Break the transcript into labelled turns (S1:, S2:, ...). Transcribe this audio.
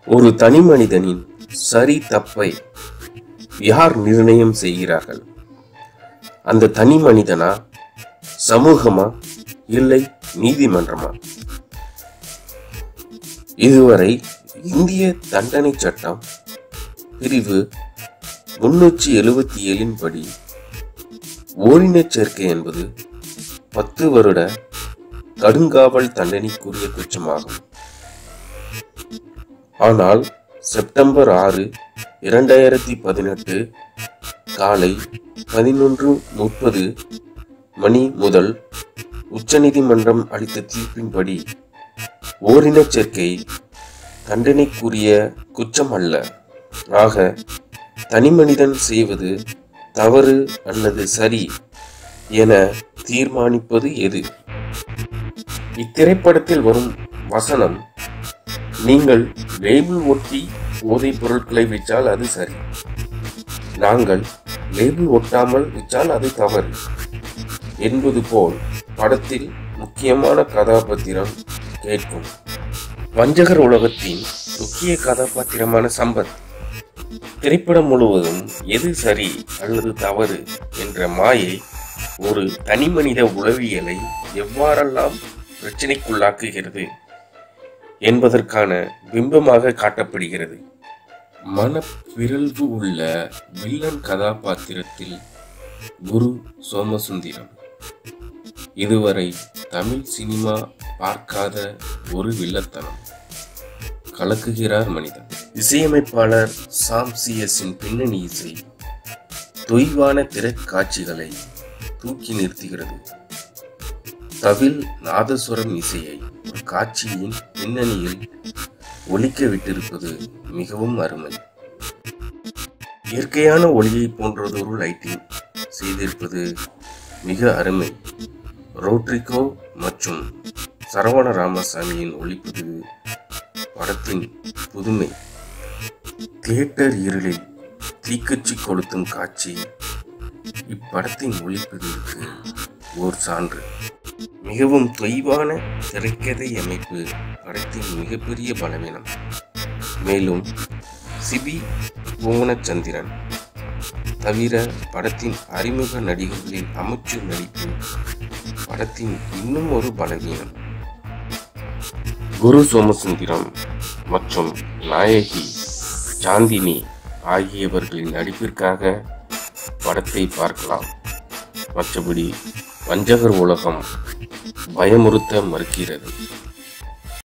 S1: ஒரு தனி மனிதனின் சரி தப்பை யார் நிர்ணயம் செய்கிறார்கள் அந்த தனி மனிதனா சமூகமா இல்லை நீதிமன்றமா இதுவரை இந்திய தண்டனை சட்டம் பிரிவு முன்னூற்றி எழுபத்தி ஏழின் படி ஓரினச் சேர்க்கை என்பது பத்து வருட கடுங்காவல் தண்டனைக்குரிய குற்றமாகும் ஆனால் செப்டம்பர் ஆறு இரண்டாயிரத்தி பதினெட்டு காலை பதினொன்று முப்பது மணி முதல் உச்சநீதிமன்றம் அளித்த தீர்ப்பின்படி ஓரினச் சேர்க்கை தண்டனைக்குரிய குற்றம் அல்ல ஆக தனிமனிதன் செய்வது தவறு அல்லது சரி என தீர்மானிப்பது எது இத்திரைப்படத்தில் வரும் வசனம் நீங்கள் லேபிள் ஒட்டி போதைப் பொருட்களை விற்றால் அது சரி நாங்கள் லேபிள் ஒட்டாமல் விற்றால் அது தவறு என்பது போல் படத்தில் முக்கியமான கதாபாத்திரம் கேட்கும் வஞ்சகர் உலகத்தின் முக்கிய கதாபாத்திரமான சம்பத் திரைப்படம் முழுவதும் எது சரி அல்லது தவறு என்ற மாயை ஒரு தனிமனித உளவியலை எவ்வாறெல்லாம் பிரச்சனைக்குள்ளாக்குகிறது என்பதற்கான பிம்பமாக காட்டப்படுகிறது மனப்பிறழ்வு உள்ள வில்லன் கதாபாத்திரத்தில் குரு சோமசுந்தரம் இதுவரை தமிழ் சினிமா பார்க்காத ஒரு வில்லத்தனம் கலக்குகிறார் மனிதன் இசையமைப்பாளர் சாம் சிஎஸின் பின்னணி இசை தொய்வான திரைக்காட்சிகளை தூக்கி நிறுத்துகிறது தவில் நாதஸ்வரம் இசையை ஒரு காட்சியின் பின்னணியில் ஒலிக்க விட்டிருப்பது மிகவும் அருமை இயற்கையான ஒளியை போன்றதொரு லைட்டிங் செய்திருப்பது மிக அருமை ரோட்ரிகோ மற்றும் சரவண ராமசாமியின் ஒளிப்பதிவு படத்தின் புதுமை தியேட்டர் இருளில் தீக்கச்சி கொளுத்தும் காட்சி இப்படத்தின் ஒளிப்பதிவுக்கு ஓர் சான்று மிகவும் தொய்வான திரைக்கதை அமைப்பு படத்தின் மிகப்பெரிய பலவீனம் மேலும் சிபி புவனச்சந்திரன் தவிர படத்தின் அறிமுக நடிகர்களின் அமைச்சு நடிப்பு படத்தின் இன்னும் ஒரு பலவீனம் குரு சோமசுந்தரம் மற்றும் நாயகி சாந்தினி ஆகியவர்களின் நடிப்பிற்காக படத்தை பார்க்கலாம் மற்றபடி வஞ்சகர் உலகம் பயமுறுத்த மறுக்கிறது